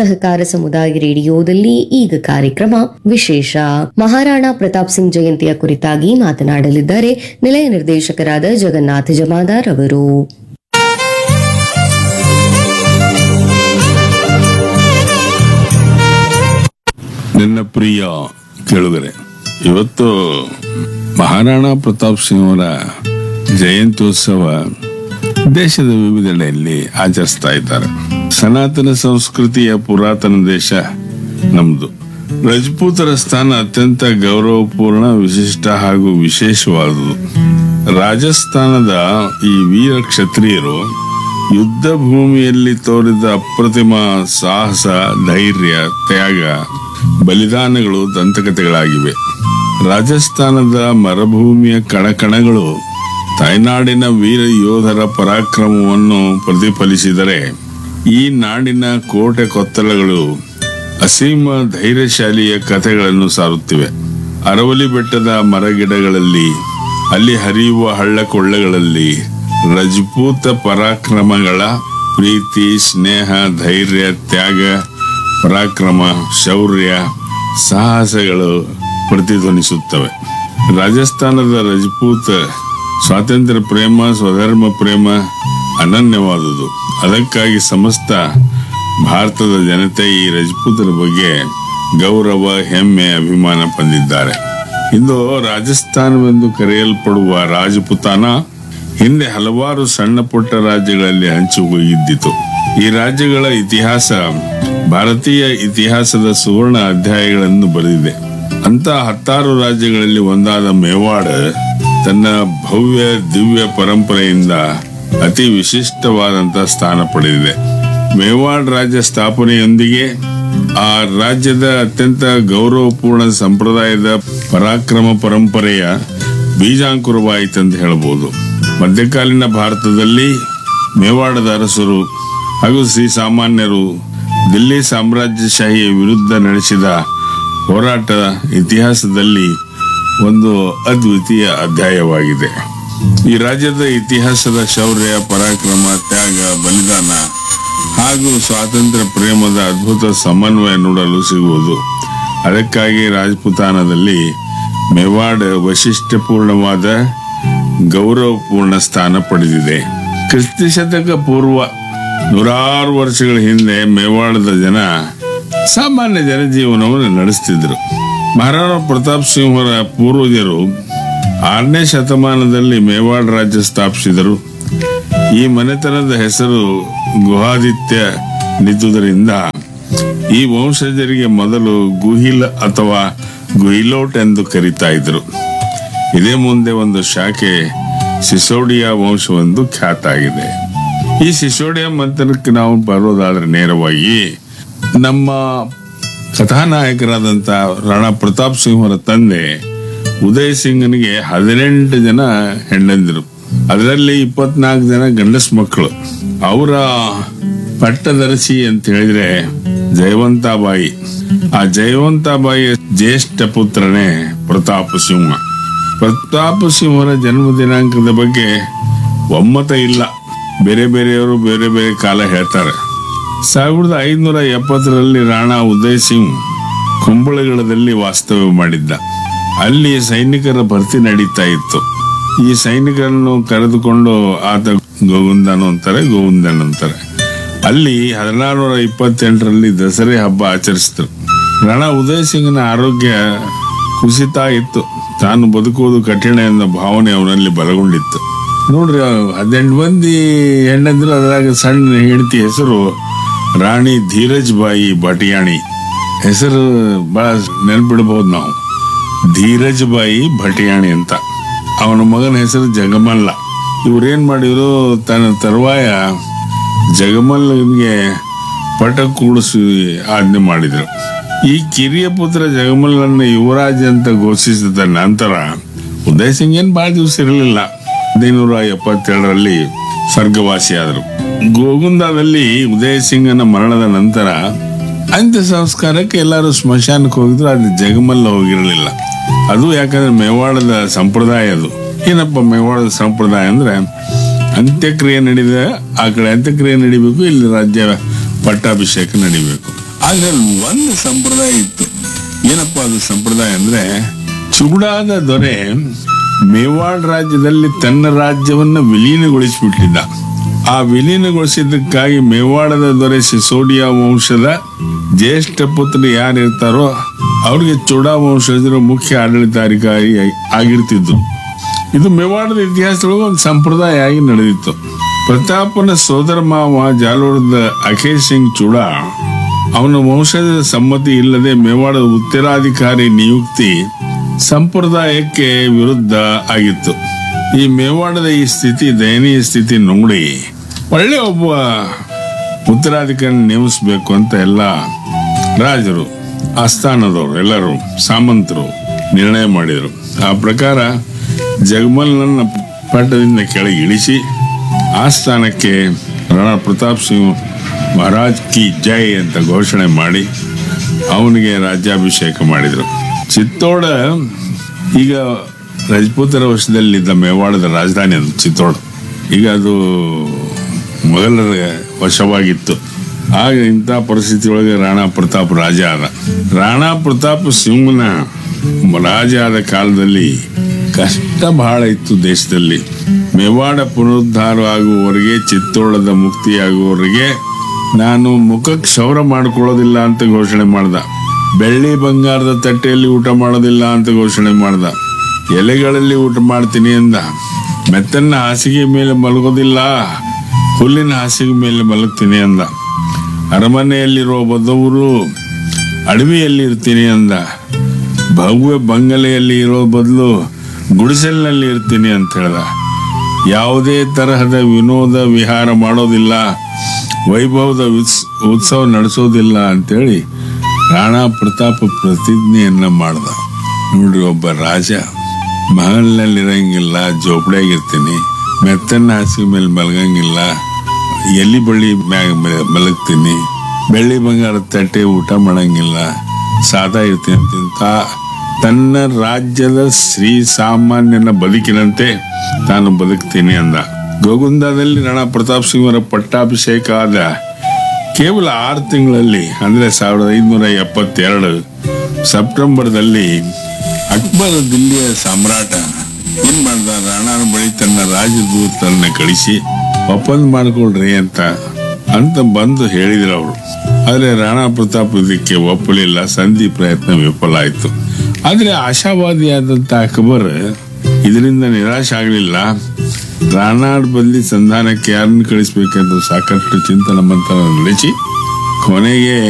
ಸಹಕಾರ ಸಮುದಾಯ ರೇಡಿಯೋದಲ್ಲಿ ಈಗ ಕಾರ್ಯಕ್ರಮ ವಿಶೇಷ ಮಹಾರಾಣಾ ಪ್ರತಾಪ್ ಸಿಂಗ್ ಜಯಂತಿಯ ಕುರಿತಾಗಿ ಮಾತನಾಡಲಿದ್ದಾರೆ ನಿಲಯ ನಿರ್ದೇಶಕರಾದ ಜಗನ್ನಾಥ ಜಮಾದಾರ್ ಅವರು ನನ್ನ ಪ್ರಿಯ ಕೇಳುಗರೆ ಇವತ್ತು ಮಹಾರಾಣಾ ಪ್ರತಾಪ್ ಸಿಂಗ್ ಅವರ ಜಯಂತ್ಯೋತ್ಸವ ದೇಶದ ವಿವಿಧೆಡೆಯಲ್ಲಿ ಆಚರಿಸ್ತಾ ಇದ್ದಾರೆ ಸನಾತನ ಸಂಸ್ಕೃತಿಯ ಪುರಾತನ ದೇಶ ನಮ್ದು ರಜಪೂತರ ಸ್ಥಾನ ಅತ್ಯಂತ ಗೌರವಪೂರ್ಣ ವಿಶಿಷ್ಟ ಹಾಗೂ ವಿಶೇಷವಾದುದು ರಾಜಸ್ಥಾನದ ಈ ವೀರ ಕ್ಷತ್ರಿಯರು ಯುದ್ಧ ಭೂಮಿಯಲ್ಲಿ ತೋರಿದ ಅಪ್ರತಿಮ ಸಾಹಸ ಧೈರ್ಯ ತ್ಯಾಗ ಬಲಿದಾನಗಳು ದಂತಕಥೆಗಳಾಗಿವೆ ರಾಜಸ್ಥಾನದ ಮರುಭೂಮಿಯ ಕಣಕಣಗಳು ತಾಯ್ನಾಡಿನ ವೀರ ಯೋಧರ ಪರಾಕ್ರಮವನ್ನು ಪ್ರತಿಫಲಿಸಿದರೆ ಈ ನಾಡಿನ ಕೋಟೆ ಕೊತ್ತಲಗಳು ಅಸೀಮ ಧೈರ್ಯಶಾಲಿಯ ಕಥೆಗಳನ್ನು ಸಾರುತ್ತಿವೆ ಅರವಲಿ ಬೆಟ್ಟದ ಮರಗಿಡಗಳಲ್ಲಿ ಅಲ್ಲಿ ಹರಿಯುವ ಹಳ್ಳ ಕೊಳ್ಳಗಳಲ್ಲಿ ರಜಪೂತ ಪರಾಕ್ರಮಗಳ ಪ್ರೀತಿ ಸ್ನೇಹ ಧೈರ್ಯ ತ್ಯಾಗ ಪರಾಕ್ರಮ ಶೌರ್ಯ ಸಾಹಸಗಳು ಪ್ರತಿಧ್ವನಿಸುತ್ತವೆ ರಾಜಸ್ಥಾನದ ರಜಪೂತ ಸ್ವಾತಂತ್ರ್ಯ ಪ್ರೇಮ ಸ್ವಧರ್ಮ ಪ್ರೇಮ ಅನನ್ಯವಾದುದು ಅದಕ್ಕಾಗಿ ಸಮಸ್ತ ಭಾರತದ ಜನತೆ ಈ ರಜಪೂತರ ಬಗ್ಗೆ ಗೌರವ ಹೆಮ್ಮೆ ಅಭಿಮಾನ ಹೊಂದಿದ್ದಾರೆ ಇಂದು ರಾಜಸ್ಥಾನವೆಂದು ಕರೆಯಲ್ಪಡುವ ರಾಜಪುತಾನ ಹಿಂದೆ ಹಲವಾರು ಸಣ್ಣ ಪುಟ್ಟ ರಾಜ್ಯಗಳಲ್ಲಿ ಹಂಚಿ ಹೋಗಿದ್ದಿತು ಈ ರಾಜ್ಯಗಳ ಇತಿಹಾಸ ಭಾರತೀಯ ಇತಿಹಾಸದ ಸುವರ್ಣ ಅಧ್ಯಾಯಗಳನ್ನು ಬರೆದಿದೆ ಅಂತ ಹತ್ತಾರು ರಾಜ್ಯಗಳಲ್ಲಿ ಒಂದಾದ ಮೇವಾಡ ತನ್ನ ಭವ್ಯ ದಿವ್ಯ ಪರಂಪರೆಯಿಂದ ಅತಿ ವಿಶಿಷ್ಟವಾದಂತ ಸ್ಥಾನ ಪಡೆದಿದೆ ಮೇವಾಡ್ ರಾಜ್ಯ ಸ್ಥಾಪನೆಯೊಂದಿಗೆ ಆ ರಾಜ್ಯದ ಅತ್ಯಂತ ಗೌರವಪೂರ್ಣ ಸಂಪ್ರದಾಯದ ಪರಾಕ್ರಮ ಪರಂಪರೆಯ ಬೀಜಾಂಕುರವಾಯಿತೆಂದು ಹೇಳಬಹುದು ಮಧ್ಯಕಾಲೀನ ಭಾರತದಲ್ಲಿ ಮೇವಾಡದ ಅರಸರು ಹಾಗೂ ಶ್ರೀ ಸಾಮಾನ್ಯರು ದಿಲ್ಲಿ ಸಾಮ್ರಾಜ್ಯಶಾಹಿಯ ವಿರುದ್ಧ ನಡೆಸಿದ ಹೋರಾಟ ಇತಿಹಾಸದಲ್ಲಿ ಒಂದು ಅದ್ವಿತೀಯ ಅಧ್ಯಾಯವಾಗಿದೆ ಈ ರಾಜ್ಯದ ಇತಿಹಾಸದ ಶೌರ್ಯ ಪರಾಕ್ರಮ ತ್ಯಾಗ ಬಲಿದಾನ ಹಾಗೂ ಸ್ವಾತಂತ್ರ್ಯ ಪ್ರೇಮದ ಅದ್ಭುತ ಸಮನ್ವಯ ನೋಡಲು ಸಿಗುವುದು ಅದಕ್ಕಾಗಿ ರಾಜಪುತಾನದಲ್ಲಿ ಮೇವಾಡ್ ವೈಶಿಷ್ಟ್ಯಪೂರ್ಣವಾದ ಗೌರವಪೂರ್ಣ ಸ್ಥಾನ ಪಡೆದಿದೆ ಕ್ರಿಸ್ತಿ ಶತಕ ಪೂರ್ವ ನೂರಾರು ವರ್ಷಗಳ ಹಿಂದೆ ಮೇವಾಡದ ಜನ ಸಾಮಾನ್ಯ ಜನಜೀವನವನ್ನು ನಡೆಸ್ತಿದ್ರು ಮಹಾರಾಣಾ ಪ್ರತಾಪ್ ಸಿಂಹರ ಪೂರ್ವಜರು ಆರನೇ ಶತಮಾನದಲ್ಲಿ ಮೇವಾಡ್ ರಾಜ್ಯ ಸ್ಥಾಪಿಸಿದರು ಈ ಮನೆತನದ ಹೆಸರು ಗುಹಾದಿತ್ಯ ನಿದ್ದುದರಿಂದ ಈ ವಂಶಜರಿಗೆ ಮೊದಲು ಗುಹಿಲ್ ಅಥವಾ ಗುಹಿಲೋಟ್ ಎಂದು ಕರೀತಾ ಇದ್ರು ಇದೇ ಮುಂದೆ ಒಂದು ಶಾಖೆ ಸಿಸೋಡಿಯಾ ವಂಶವೆಂದು ಖ್ಯಾತ ಆಗಿದೆ ಈ ಸಿಸೋಡಿಯಾ ಮಂತ್ರಕ್ಕೆ ನಾವು ಬರೋದಾದ್ರೆ ನೇರವಾಗಿ ನಮ್ಮ ಕಥಾನಾಯಕರಾದಂತ ರಾಣಾ ಪ್ರತಾಪ್ ಸಿಂಹರ ತಂದೆ ಉದಯ್ ಸಿಂಗನಿಗೆ ಹದಿನೆಂಟು ಜನ ಹೆಣ್ಣಂದಿರು ಅದರಲ್ಲಿ ಇಪ್ಪತ್ನಾಲ್ಕು ಜನ ಗಂಡಸ್ ಮಕ್ಕಳು ಅವರ ಪಟ್ಟದರಸಿ ಅಂತ ಹೇಳಿದ್ರೆ ಜಯವಂತಾಬಾಯಿ ಆ ಜಯವಂತಾಬಾಯಿಯ ಜ್ಯೇಷ್ಠ ಪುತ್ರನೇ ಪ್ರತಾಪ ಸಿಂಹ ಪ್ರತಾಪ ಸಿಂಹರ ಜನ್ಮ ದಿನಾಂಕದ ಬಗ್ಗೆ ಒಮ್ಮತ ಇಲ್ಲ ಬೇರೆ ಬೇರೆಯವರು ಬೇರೆ ಬೇರೆ ಕಾಲ ಹೇಳ್ತಾರೆ ಸಾವಿರದ ಐನೂರ ಎಪ್ಪತ್ತರಲ್ಲಿ ರಾಣಾ ಉದಯ್ ಸಿಂಗ್ ಕುಂಬಳಗಳದಲ್ಲಿ ವಾಸ್ತವ್ಯ ಮಾಡಿದ್ದ ಅಲ್ಲಿ ಸೈನಿಕರ ಭರ್ತಿ ನಡೀತಾ ಇತ್ತು ಈ ಸೈನಿಕರನ್ನು ಕರೆದುಕೊಂಡು ಆತ ಗೋವಿಂದನು ಅಂತಾರೆ ಗೋವಿಂದನ್ ಅಂತಾರೆ ಅಲ್ಲಿ ಹದಿನಾರುನೂರ ಇಪ್ಪತ್ತೆಂಟರಲ್ಲಿ ದಸರೆ ಹಬ್ಬ ಆಚರಿಸಿದ್ರು ರಾಣಾ ಉದಯ್ ಸಿಂಗ್ನ ಆರೋಗ್ಯ ಕುಸಿತಾ ಇತ್ತು ತಾನು ಬದುಕುವುದು ಕಠಿಣ ಎಂಬ ಭಾವನೆ ಅವನಲ್ಲಿ ಬಲಗೊಂಡಿತ್ತು ನೋಡ್ರಿ ಹದಿನೆಂಟು ಮಂದಿ ಹೆಣ್ಣಂದ್ರು ಅದ್ರಾಗ ಸಣ್ಣ ಹೆಂಡತಿ ಹೆಸರು ರಾಣಿ ಧೀರಜ್ ಬಾಯಿ ಭಟಿಯಾಣಿ ಹೆಸರು ಬಹಳ ನೆನ್ಪಿಡಬಹುದು ನಾವು ಧೀರಜ್ ಬಾಯಿ ಭಟಿಯಾಣಿ ಅಂತ ಅವನ ಮಗನ ಹೆಸರು ಜಗಮಲ್ಲ ಇವ್ರೇನ್ ಮಾಡಿದ್ರು ತನ್ನ ತರುವಾಯ ಜಗಮಲ್ಲನಿಗೆ ಪಟ ಕೂಡಿಸಿ ಆಜ್ಞೆ ಮಾಡಿದ್ರು ಈ ಕಿರಿಯ ಪುತ್ರ ಜಗಮಲ್ಲನ ಯುವರಾಜ ಅಂತ ಘೋಷಿಸಿದ ನಂತರ ಉದಯ್ ಸಿಂಗ್ ಏನ್ ಬಹಳ ದಿವಸ ಇರಲಿಲ್ಲ ಹದಿನೂರ ಎಪ್ಪತ್ತೇಳರಲ್ಲಿ ಸ್ವರ್ಗವಾಸಿಯಾದರು ಗೋಗುಂದದಲ್ಲಿ ಉದಯ್ ಸಿಂಗನ ಮರಣದ ನಂತರ ಅಂತ್ಯ ಸಂಸ್ಕಾರಕ್ಕೆ ಎಲ್ಲರೂ ಸ್ಮಶಾನಕ್ಕೆ ಹೋಗಿದ್ರು ಅದು ಜಗಮಲ್ಲ ಹೋಗಿರಲಿಲ್ಲ ಅದು ಯಾಕಂದ್ರೆ ಮೇವಾಡದ ಸಂಪ್ರದಾಯ ಅದು ಏನಪ್ಪ ಮೇವಾಡದ ಸಂಪ್ರದಾಯ ಅಂದ್ರೆ ಅಂತ್ಯಕ್ರಿಯೆ ನಡೀದ ಆ ಕಡೆ ಅಂತ್ಯಕ್ರಿಯೆ ನಡಿಬೇಕು ಇಲ್ಲಿ ರಾಜ್ಯ ಪಟ್ಟಾಭಿಷೇಕ ನಡಿಬೇಕು ಆದ್ರೆ ಅಲ್ಲಿ ಒಂದು ಸಂಪ್ರದಾಯ ಇತ್ತು ಏನಪ್ಪ ಅದು ಸಂಪ್ರದಾಯ ಅಂದ್ರೆ ಚುಗುಡಾದ ದೊರೆ ಮೇವಾಡ್ ರಾಜ್ಯದಲ್ಲಿ ತನ್ನ ರಾಜ್ಯವನ್ನ ವಿಲೀನಗೊಳಿಸಿಬಿಟ್ಟಿದ್ದ ಆ ವಿಲೀನಗೊಳಿಸಿದ್ದಕ್ಕಾಗಿ ಮೇವಾಡದ ದೊರೆ ಸಿಸೋಡಿಯಾ ವಂಶದ ಜ್ಯೇಷ್ಠ ಪುತ್ರ ಯಾರಿರ್ತಾರೋ ಅವ್ರಿಗೆ ಚುಡಾ ವಂಶಜರು ಮುಖ್ಯ ಆಡಳಿತಾಧಿಕಾರಿ ಆಗಿರ್ತಿದ್ರು ಇದು ಮೇವಾಡದ ಇತಿಹಾಸದೊಳಗೆ ಒಂದು ಸಂಪ್ರದಾಯ ಆಗಿ ನಡೆದಿತ್ತು ಪ್ರತಾಪನ ಸೋದರ ಮಾವ ಜಾಲೋರದ ಅಖೇರ್ ಸಿಂಗ್ ಚೂಡಾ ಅವನ ವಂಶದ ಸಮ್ಮತಿ ಇಲ್ಲದೆ ಮೇವಾಡದ ಉತ್ತರಾಧಿಕಾರಿ ನಿಯುಕ್ತಿ ಸಂಪ್ರದಾಯಕ್ಕೆ ವಿರುದ್ಧ ಆಗಿತ್ತು ಈ ಮೇವಾಡದ ಈ ಸ್ಥಿತಿ ದಯನೀಯ ಸ್ಥಿತಿ ನೋಡಿ ಒಳ್ಳೆ ಒಬ್ಬ ಉತ್ತರಾಧಿಕಾರಿ ನೇಮಿಸಬೇಕು ಅಂತ ಎಲ್ಲ ರಾಜರು ಆಸ್ಥಾನದವರು ಎಲ್ಲರೂ ಸಾಮಂತರು ನಿರ್ಣಯ ಮಾಡಿದರು ಆ ಪ್ರಕಾರ ಜಗಮಲ್ನನ್ನ ಪಟ್ಟದಿಂದ ಕೆಳಗೆ ಇಳಿಸಿ ಆ ಸ್ಥಾನಕ್ಕೆ ರಾಣಾ ಪ್ರತಾಪ್ ಸಿಂಗ್ ಮಹಾರಾಜ್ ಕಿ ಜೈ ಅಂತ ಘೋಷಣೆ ಮಾಡಿ ಅವನಿಗೆ ರಾಜ್ಯಾಭಿಷೇಕ ಮಾಡಿದರು ಚಿತ್ತೋಡ ಈಗ ರಜಪೂತರ ವಶದಲ್ಲಿದ್ದ ಮೇವಾಡದ ರಾಜಧಾನಿ ಅದು ಚಿತ್ತೋಡ ಈಗ ಅದು ಮೊಘಲರ ವಶವಾಗಿತ್ತು ಆಗ ಇಂಥ ಪರಿಸ್ಥಿತಿ ಒಳಗೆ ರಾಣಾ ಪ್ರತಾಪ್ ರಾಜ ಆದ ರಾಣಾ ಪ್ರತಾಪ್ ಸಿಂಹನ ರಾಜ ಆದ ಕಾಲದಲ್ಲಿ ಕಷ್ಟ ಬಹಳ ಇತ್ತು ದೇಶದಲ್ಲಿ ಮೇವಾಡ ಪುನರುದ್ಧಾರ ಆಗುವವರೆಗೆ ಚಿತ್ತೋಳದ ಮುಕ್ತಿಯಾಗುವವರೆಗೆ ನಾನು ಮುಖ ಕ್ಷೌರ ಮಾಡ್ಕೊಳ್ಳೋದಿಲ್ಲ ಅಂತ ಘೋಷಣೆ ಮಾಡ್ದ ಬೆಳ್ಳಿ ಬಂಗಾರದ ತಟ್ಟೆಯಲ್ಲಿ ಊಟ ಮಾಡೋದಿಲ್ಲ ಅಂತ ಘೋಷಣೆ ಮಾಡ್ದ ಎಲೆಗಳಲ್ಲಿ ಊಟ ಮಾಡ್ತೀನಿ ಅಂದ ಮೆತ್ತನ್ನ ಹಾಸಿಗೆ ಮೇಲೆ ಮಲಗೋದಿಲ್ಲ ಹುಲ್ಲಿನ ಹಾಸಿಗೆ ಮೇಲೆ ಮಲಗ್ತೀನಿ ಅಂದ ಅರಮನೆಯಲ್ಲಿರುವ ಬದವರು ಅಡವಿಯಲ್ಲಿ ಇರ್ತೀನಿ ಅಂದ ಭವ್ಯ ಬಂಗಲೆಯಲ್ಲಿ ಇರೋ ಬದಲು ಗುಡಿಸಲಿನಲ್ಲಿ ಇರ್ತೀನಿ ಅಂತ ಹೇಳ್ದ ಯಾವುದೇ ತರಹದ ವಿನೋದ ವಿಹಾರ ಮಾಡೋದಿಲ್ಲ ವೈಭವದ ಉತ್ಸ್- ಉತ್ಸವ ನಡೆಸೋದಿಲ್ಲ ಅಂತೇಳಿ ರಾಣಾ ಪ್ರತಾಪ ಪ್ರತಿಜ್ಞೆಯನ್ನ ಮಾಡ್ದ ನೋಡ್ರಿ ಒಬ್ಬ ರಾಜ ಮಹಲ್ನಲ್ಲಿರಂಗಿಲ್ಲ ಜೋಪಡಿಯಾಗಿರ್ತೀನಿ ಮೆತ್ತನ್ನ ಹಾಸಿಗೆ ಮೇಲೆ ಮಲಗಂಗಿಲ್ಲ ಎಲ್ಲಿ ಬಳ್ಳಿ ಮ್ಯಾಗ ಮ- ಮಲಗ್ತೀನಿ ಬೆಳ್ಳಿ ಬಂಗಾರದ ತಟ್ಟೆ ಊಟ ಮಾಡಂಗಿಲ್ಲ ಸಾದಾ ಇರ್ತೀನಿ ಅಂತ ತನ್ನ ರಾಜ್ಯದ ಶ್ರೀ ಸಾಮಾನ್ಯನ ಬದುಕಿನಂತೆ ತಾನು ಬದುಕ್ತೀನಿ ಅಂದ ಗೋಗುಂದದಲ್ಲಿ ರಾಣಾ ಪ್ರತಾಪ್ ಸಿಂಹರ ಪಟ್ಟಾಭಿಷೇಕ ಆದ ಕೇವಲ ಆರು ತಿಂಗಳಲ್ಲಿ ಅಂದ್ರೆ ಸಾವಿರದ ಐದುನೂರ ಎಪ್ಪತ್ತೆರಡು ಸೆಪ್ಟೆಂಬರ್ದಲ್ಲಿ ಅಕ್ಬರ್ ದಿಲ್ಲಿಯ ಸಾಮ್ರಾಟ ಏನ್ ಮಾಡ್ದ ರಾಣಾರ ಬಳಿ ತನ್ನ ರಾಜದೂತರನ್ನ ಕಳಿಸಿ ಒಪ್ಪಂದ ಮಾಡ್ಕೊಳ್ರಿ ಅಂತ ಅಂತ ಬಂದು ಹೇಳಿದ್ರು ಅವರು ಆದ್ರೆ ರಾಣಾ ಪ್ರತಾಪ್ ಇದಕ್ಕೆ ಒಪ್ಪಲಿಲ್ಲ ಸಂಧಿ ಪ್ರಯತ್ನ ವಿಫಲ ಆಯ್ತು ಆದ್ರೆ ಆಶಾವಾದಿಯಾದಂತ ಅಕ್ಬರ್ ಇದರಿಂದ ನಿರಾಶೆ ಆಗಲಿಲ್ಲ ರಾಣಾಡ್ ಬದಲಿ ಸಂಧಾನಕ್ಕೆ ಯಾರನ್ನು ಕಳಿಸ್ಬೇಕೆಂದು ಸಾಕಷ್ಟು ಚಿಂತನ ಮಂಥನ ನಡೆಸಿ ಕೊನೆಗೆ